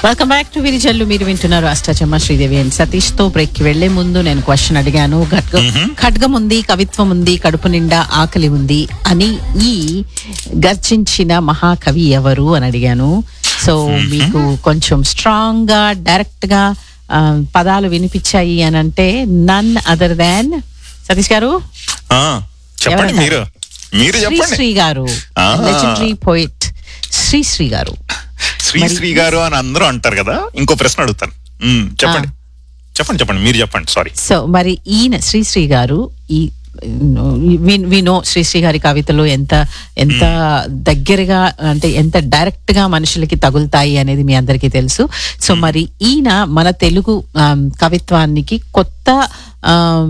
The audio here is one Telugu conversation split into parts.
వెల్కమ్ బ్యాక్ టు విరిజల్లు మీరు వింటున్నారు అష్టాచమ్మ శ్రీదేవి అండ్ సతీష్ తో బ్రేక్ కి వెళ్లే ముందు నేను క్వశ్చన్ అడిగాను ఖడ్గ ఖడ్గం ఉంది కవిత్వం ఉంది కడుపు నిండా ఆకలి ఉంది అని ఈ గర్జించిన మహాకవి ఎవరు అని అడిగాను సో మీకు కొంచెం స్ట్రాంగ్ గా డైరెక్ట్ గా ఆ, పదాలు వినిపించాయి అని అంటే నన్ అదర్ దాన్ సతీష్ గారు ఆ, చెప్పండి ఎవరంటారు? మీరు మీరు చెప్పండి శ్రీశ్రీ గారు ఆ. లెజెండరీ పోయిట్ శ్రీశ్రీ గారు శ్రీ శ్రీ గారు అని అందరూ అంటారు కదా ఇంకో ప్రశ్న అడుగుతాను ఉమ్, చెప్పండి చెప్పండి చెప్పండి మీరు చెప్పండి సారీ సో మరి ఈయన శ్రీశ్రీ గారు ఈ వినో శ్రీశ్రీ గారి కవితలు ఎంత ఎంత దగ్గరగా అంటే ఎంత డైరెక్ట్ గా మనుషులకి తగులుతాయి అనేది మీ అందరికీ తెలుసు సో మరి ఈయన మన తెలుగు ఆమ్, కవిత్వానికి కొత్త ఆమ్,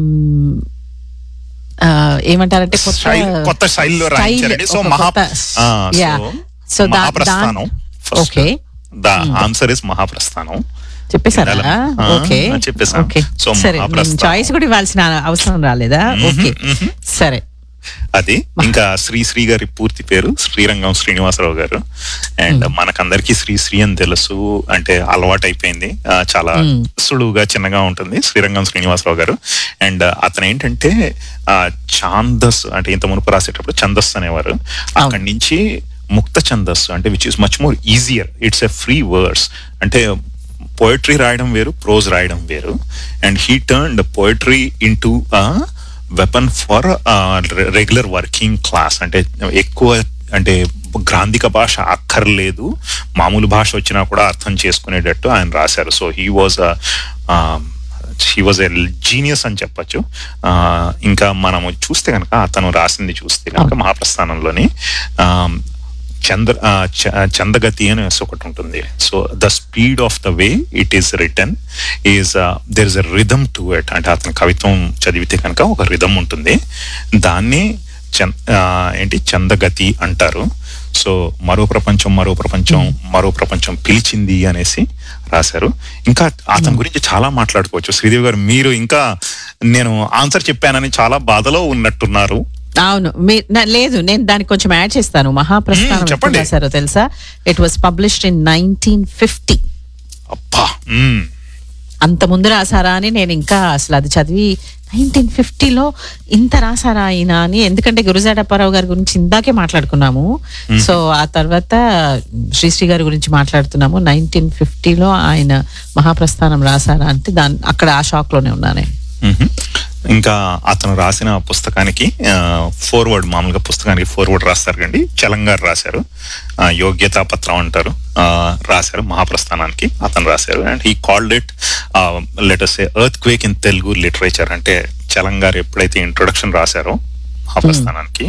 ఆ, ఏమంటారంటే కొత్త శైలి కొత్త శైలిలో style, రాయించారండి సో ఒక మహా కొత్త- ఆ, Yeah. సో So దా- మహాప్రస్థానం దాన్- Okay. The answer is Mahaprasthanam చెప్పేశారా వినాలా? ఆ, ఓకే చెప్పేశాం. ఓకే సో సరే మహాప్రస్థానం. చాయిస్ కూడా ఇవ్వాల్సిన అవసరం రాలేదా ఓకే సరే అది ఇంకా శ్రీ శ్రీ గారి పూర్తి పేరు శ్రీరంగం శ్రీనివాసరావు గారు అండ్ మనకందరికి శ్రీ శ్రీ అని తెలుసు అంటే అలవాటు అయిపోయింది ఆ, చాలా సులువుగా చిన్నగా ఉంటుంది శ్రీరంగం శ్రీనివాసరావు గారు అండ్ అతను ఏంటంటే ఆ, ఛాందస్ అంటే ఇంత మునుపు రాసేటప్పుడు ఛందస్ అనేవారు అక్కడి నుంచి ముక్త ఛందస్ అంటే which is much more easier it's a free words అంటే పోయట్రీ రాయడం వేరు ప్రోజ్ రాయడం వేరు and he turn poetry into weapon for regular working class అంటే ఎక్కువ అంటే గ్రాంధిక భాష అక్కర్లేదు మామూలు భాష వచ్చినా కూడా అర్థం చేసుకునేటట్టు ఆయన రాశారు so he was he was a genius అని చెప్పొచ్చు ఆ, ఇంకా మనము చూస్తే కనుక అతను రాసింది చూస్తే కనుక మహాప్రస్థానంలోని ఆ, చంద్ర ఆ, చ- చందగతి అని ఒకటి ఉంటుంది so the speed of the way it is return is there is a rhythm to it అంటే అతని కవిత్వం చదివితే కనుక ఒక రిథమ్ ఉంటుంది దాన్ని చం- ఆ, ఏంటి చందగతి అంటారు సో మరో ప్రపంచం మరో ప్రపంచం మరో ప్రపంచం పిలిచింది అనేసి రాశారు ఇంకా అతని గురించి చాలా మాట్లాడుకోవచ్చు శ్రీదేవి గారు మీరు ఇంకా నేను ఆన్సర్ చెప్పానని చాలా బాధలో ఉన్నట్టున్నారు అవును మీ- నా- లేదు నేను దానికి కొంచెం యాడ్ చేస్తాను మహాప్రస్థానం మ్మ్, ఎప్పుడు చెప్పండి. రాశారో తెలుసా it was published in nineteen fifty అబ్బా మ్మ్. అంత ముందు రాసారా అని నేను ఇంకా అసలు అది చదివి నైన్టీన్ ఫిఫ్టీలో ఇంత రాసారా ఆయన అని ఎందుకంటే గురుజాడప్పారావు గారి గురించి ఇందాకే మాట్లాడుకున్నాము సో ఆ తర్వాత శ్రీశ్రీ గారి గురించి మాట్లాడుతున్నాము నైన్టీన్ ఫిఫ్టీలో ఆయన మహాప్రస్థానం రాసారా అంటే దాని అక్కడ ఆ షాక్ లోనే ఉన్నానే మ్మ్. ఇంకా అతను రాసిన పుస్తకానికి ఫోర్వర్డ్ మామూలుగా పుస్తకానికి ఫోర్వర్డ్ రాస్తారు కండి చలంగారు రాశారు ఆ, యోగ్యతా పత్రం అంటారు ఆ, రాశారు మహాప్రస్థానానికి అతను రాశారు and he called it letters earthquake in Telugu literature అంటే చలంగారు ఎప్పుడైతే ఇంట్రొడక్షన్ రాశారో మహాప్రస్థానానికి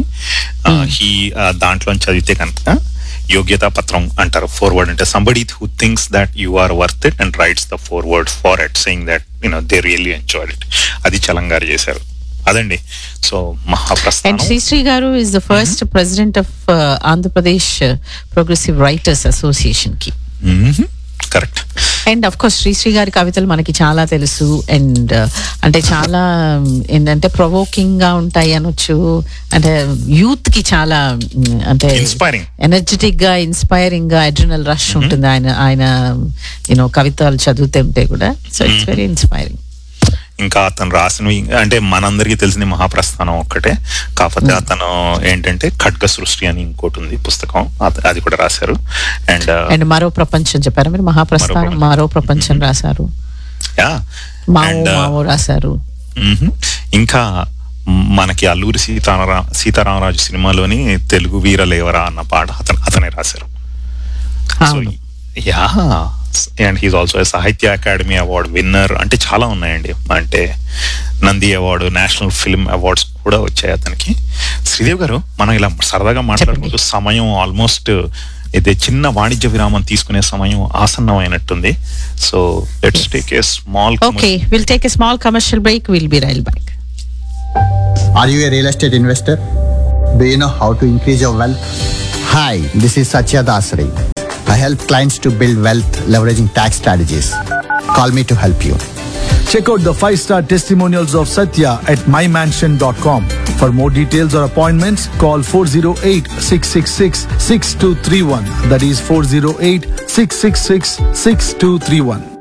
హీ దాంట్లో చదివితే కనుక యోగ్యతా పత్రం అంటారు ఫోర్వర్డ్ అంటే somebody who thinks that you are worth it and writes the foreword for it saying that you know they really enjoyed it అది చలంగారు చేశారు అదండి so and Mahaprasthanam Sri Sri garu is the first president of Andhra Pradesh progressive writers association కి correct and of course Sri Sri గారి కవితలు మనకి చాలా తెలుసు అండ్ అంటే చాలా um, ఏంటంటే ప్రొవోకింగ్ గా ఉంటాయి అనొచ్చు అంటే యూత్ కి చాలా mm, అంటే Inspiring. ఎనర్జెటిక్ గా ఇన్స్పైరింగ్ గా అడ్రినల్ రష్ ఉంటుంది ఆయన ఆయన యూనో కవితలు చదువుతుంటే కూడా సో ఇట్స్ వెరీ ఇన్స్పైరింగ్ ఇంకా అతను రాసినవి అంటే మనందరికీ తెలిసిన మహాప్రస్థానం ఒక్కటే కాకపోతే అతను ఏంటంటే ఖడ్గ సృష్టి అని ఇంకోటి ఉంది పుస్తకం అత- అది కూడా రాశారు అండ్ అండ్ మరో ప్రపంచం చెప్పారు మీరు మహాప్రస్థానం ప్రపంచం. మరో ప్రపంచం రాశారు యా మావో అండ్ మావో రాశారు మ్మ్. ఇంకా మనకి అల్లూరి సీతారామ సీతారామరాజు సినిమాలోని తెలుగు వీరలేవరా అన్న పాట అతను అతనే రాశారు సో అవును yeah and he's also Sahitya Akademi award winner అంటే చాలా ఉన్నాయండి అంటే Nandi award national film awards కూడా వచ్చాయి అతనికి శ్రీదేవ్ గారు మనం ఇలా సరదాగా మాట్లాడుకుంటూ సమయం ఆల్మోస్ట్ ఇది చిన్న వాణిజ్య విరామం తీసుకునే సమయం ఆసన్నమైనట్టుంది so let's take a small okay we'll take a small commercial break we'll be right back Are you a real estate investor? Do you know how to increase your wealth? Hi, this is Satya Dasari. I help clients to build wealth leveraging tax strategies. Call me to help you. Check out the five star testimonials of Satya at mymansion.com. For more details or appointments, call 408 666 6231. That is 408 666 6231.